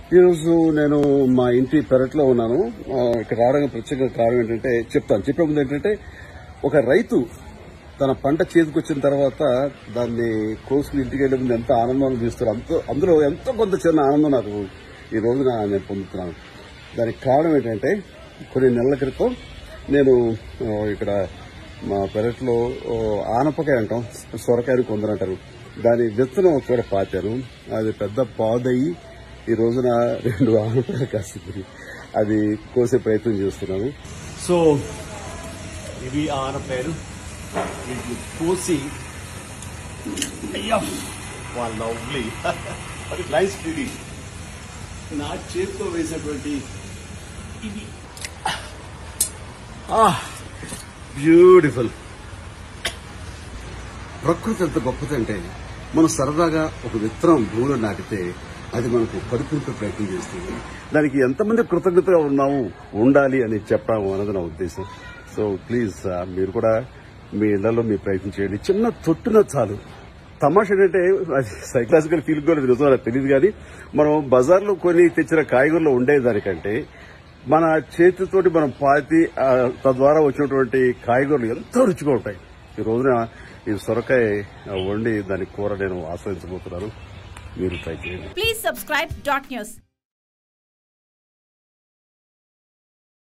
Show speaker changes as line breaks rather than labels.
ఈరోజు నేను మా ఇంటి పెరట్లో ఉన్నాను ఆ, ఇక్కడ రావడానికి ప్రత్యేక కారణం ఏంటంటే చెప్తాను చెప్పే ముందు ఏంటంటే ఒక రైతు తన పంట చేతికొచ్చిన తర్వాత దాన్ని కోసుకుని ఇంటికి వెళ్ళే ముందు ఎంత ఆనందం అనిపిస్తారు అంత అందులో ఎంతో కొంత చిన్న ఆనందం నాకు ఈ రోజున నేను పొందుతున్నాను దానికి కారణం ఏంటంటే కొన్ని నెలల క్రితం నేను ఆ, ఇక్కడ మా పెరట్లో ఆ, ఆనపకాయ అంటాం సొరకాయని కొందరంటారు దాని విత్తనం కూడా పాతాను అది పెద్ద పాదయ్యి ఈ రోజున రెండు ఆనపకాయలు కాస్తుంది అది కోసే ప్రయత్నం చేస్తున్నాను
సో ఇవి ఆనపేరు వీటిని కోసి అయ్యా వాళ్ళ లవ్లీ అది నైస్ ఫీలింగ్ నా చేతితో వేసినటువంటి ఇది
బ్యూటిఫుల్ ప్రకృతి ఎంత గొప్పదంటే మనం సరదాగా ఒక విత్తనం భూమిలో నాటితే అది మనకు పరిపూర్ణ ప్రయత్నం చేస్తుంది దానికి ఎంతమంది కృతజ్ఞతగా ఉన్నాము ఉండాలి అని చెప్పడం అన్నది నా ఉద్దేశం సో ప్లీజ్ మీరు కూడా మీ ఇళ్లలో మీ ప్రయత్నం చేయండి చిన్న తొట్టున చాలు తమాషా ఏంటంటే అది సైకలాజికల్ ఫీల్ కూడా నిజం నాకు తెలియదు కానీ మనం బజార్లో కొని తెచ్చిన కాయగూరలో ఉండేదానికంటే మన చేతితోటి మనం పాతి ఆ, తద్వారా వచ్చినటువంటి కాయగూరలు ఎంతో రుచిగా ఉంటాయి ఈ రోజున ఈ సొరకాయ ఆ, వండి దాని కూర నేను ఆస్వాదించబోతున్నాను మీరు ట్రై చేయండి
Please subscribe dot news.